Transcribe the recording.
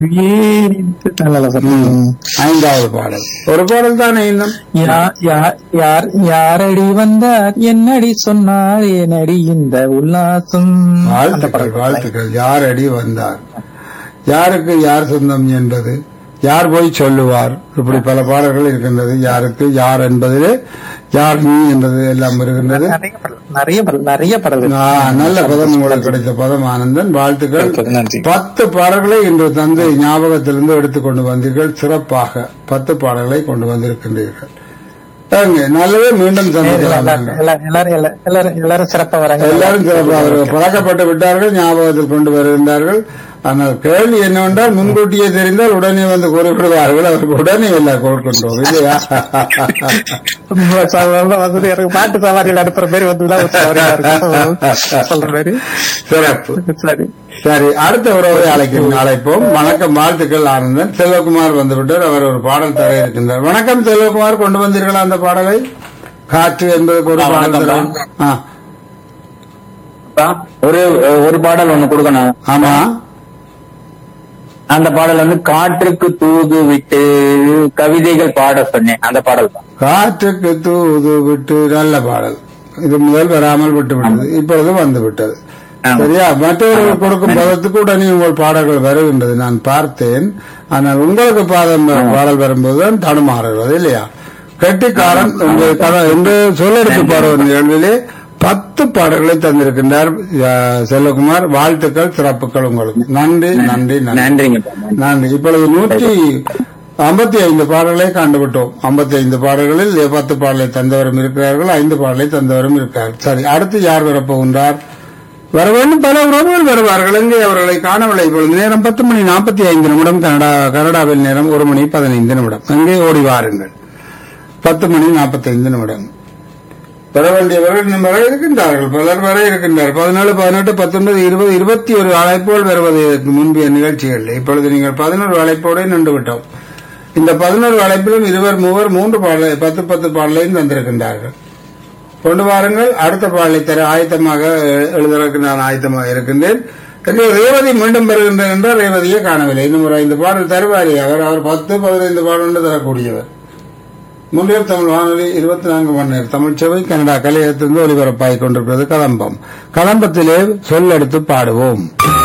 ஏறிட்டு நல்ல சார் ஐந்தாவது பாடல் ஒரு பாடல் தானே இன்னும் யா- யா- யார் யாரடி வந்தார் என்னடி சொன்னார் என்னடி இந்த உல்லாசம் அந்த வாழ்த்துக்கள் படம். வாழ்த்துக்கள் யார் அடி வந்தார் யாருக்கு யார் சொந்தம் என்பது யார் போய் சொல்லுவார் இப்படி பல பாடல்கள் இருக்கின்றது யாருக்கு யார் என்பதிலே யார் நீ என்பது எல்லாம் இருக்கின்றது நிறைய படம் நிறைய படம் நிறைய படம் ஆ, நல்ல பதம் உங்களுக்கு கிடைத்த பதம் ஆனந்தன் வாழ்த்துக்கள் நன்றி பத்து பாடல்களை இன்று தந்தை ஞாபகத்திலிருந்து எடுத்துக்கொண்டு வந்தீர்கள் சிறப்பாக பத்து பாடல்களை கொண்டு வந்திருக்கின்றீர்கள் ஏங்க, நல்லதே மீண்டும் சந்திக்கலாம் நாங்கள். எல்லாரும் எல்லாரும் எல்லாரும் எல்லாரும் எல்லாரும் சிறப்பா வராங்க எல்லாரும் சிறப்பாக அவர்கள் பழக்கப்பட்டு விட்டார்கள் ஞாபகத்தில் கொண்டு வருகின்றார்கள் ஆனால் கேள்வி என்னவென்றால் முன்கூட்டியே தெரிந்தால் உடனே வந்து கூறிவிடுவார்கள் அவருக்கு உடனே எல்லாம் கொடுக்கின்றோம் இல்லையா வசதி எனக்கு பாட்டு சவாரியில் அனுப்புற மாதிரி வந்துதான் ஒரு சவாரியா இருக்கும் சொல்ற மாதிரி சிறப்பு சரி சரி அடுத்த உறவை அழைக்கும் அழைப்போம் வணக்கம் வாழ்த்துக்கள் ஆனந்தன் செல்வகுமார் வந்துவிட்டார் அவர் ஒரு பாடல் தர இருக்கின்றார் வணக்கம் செல்வகுமார் கொண்டு வந்தீர்களா அந்த பாடலை காற்று என்பதற்கு ஒரு ஆ, பாடல் வணக்கம் தர ஆ, ஒரு ஒரு பாடல் ஒண்ணு கொடுக்கணும் ஆமா அந்த பாடல் வந்து காற்றுக்கு தூது விட்டு கவிதைகள் பாட சொன்னேன் அந்த பாடல் தான் காற்றுக்கு தூது விட்டு நல்ல பாடல் இது முதல் வராமல் விட்டு விட்டது இப்பொழுது வந்து விட்டது ஆமா. சரியா மற்றவர்கள் கொடுக்கும் பதத்துக்கு உடனே உங்கள் பாடல்கள் வருகின்றது நான் பார்த்தேன் ஆனால் உங்களுக்கு பாதம் பாடல் வரும்போதுதான் தடுமாறுகிறது இல்லையா கெட்டிக்காரன் உங்கள் கதை என்று சொல்லெடுத்து பாடுவது நிகழ்விலே பத்து பாடல்களை தந்திருக்கின்றார் அஹ், செல்வகுமார் வாழ்த்துக்கள் சிறப்புகள் உங்களுக்கு நன்றி நன்றி நன்றி நன்றிங்க நன்றி இப்பொழுது நூற்றி ஐம்பத்தி ஐந்து பாடல்களை கண்டுவிட்டோம் ஐம்பத்தி ஐந்து பாடல்களில் பத்து பாடலை தந்தவரும் இருக்கிறார்கள் ஐந்து பாடலை தந்தவரும் இருக்கிறார்கள் சரி அடுத்து யார் வரப்போகின்றார் வர வேண்டும் பல உறவுகள் வருவார்கள் எங்கே அவர்களை காணவில்லை இப்பொழுது நேரம் பத்து மணி நாற்பத்தி ஐந்து நிமிடம் கனடா கனடாவில் நேரம் ஒரு மணி பதினைந்து நிமிடம் அங்கே ஓடி வாருங்கள் பத்து மணி நாற்பத்தி ஐந்து நிமிடம் பெற வேண்டியவர்கள் இன்னும் வர இருக்கின்றார்கள் பலர் வர இருக்கின்றார்கள் பதினேழு பதினெட்டு பத்தொன்பது இருபது இருபத்தி ஒரு அழைப்போல் வருவதற்கு முந்தைய நிகழ்ச்சிகள் இப்பொழுது நீங்கள் பதினோரு அழைப்போடு நின்று விட்டோம் இந்த பதினோரு அழைப்பிலும் இருவர் மூவர் மூன்று பாடலை பத்து பத்து பாடலையும் தந்திருக்கின்றார்கள் கொண்டு வாருங்கள் அடுத்த பாடலை தர ஆயத்தமாக எ- எழுதுவதற்கு நான் ஆயத்தமாக இருக்கின்றேன் எனவே ரேவதி மீண்டும் வருகின்றேன் என்றால் ரேவதியை காணவில்லை இன்னும் ஒரு ஐந்து பாடல் தருவாரி அவர் அவர் பத்து பதினைந்து பாடல் தரக்கூடியவர் முன்னியர் தமிழ் வானொலி இருபத்தி நான்கு மணி நேரம் தமிழ் சேவை கனடா கலையகத்திலிருந்து ஒலிபரப்பாகிக் கொண்டிருக்கிறது கதம்பம் கதம்பத்திலே சொல்லெடுத்து பாடுவோம்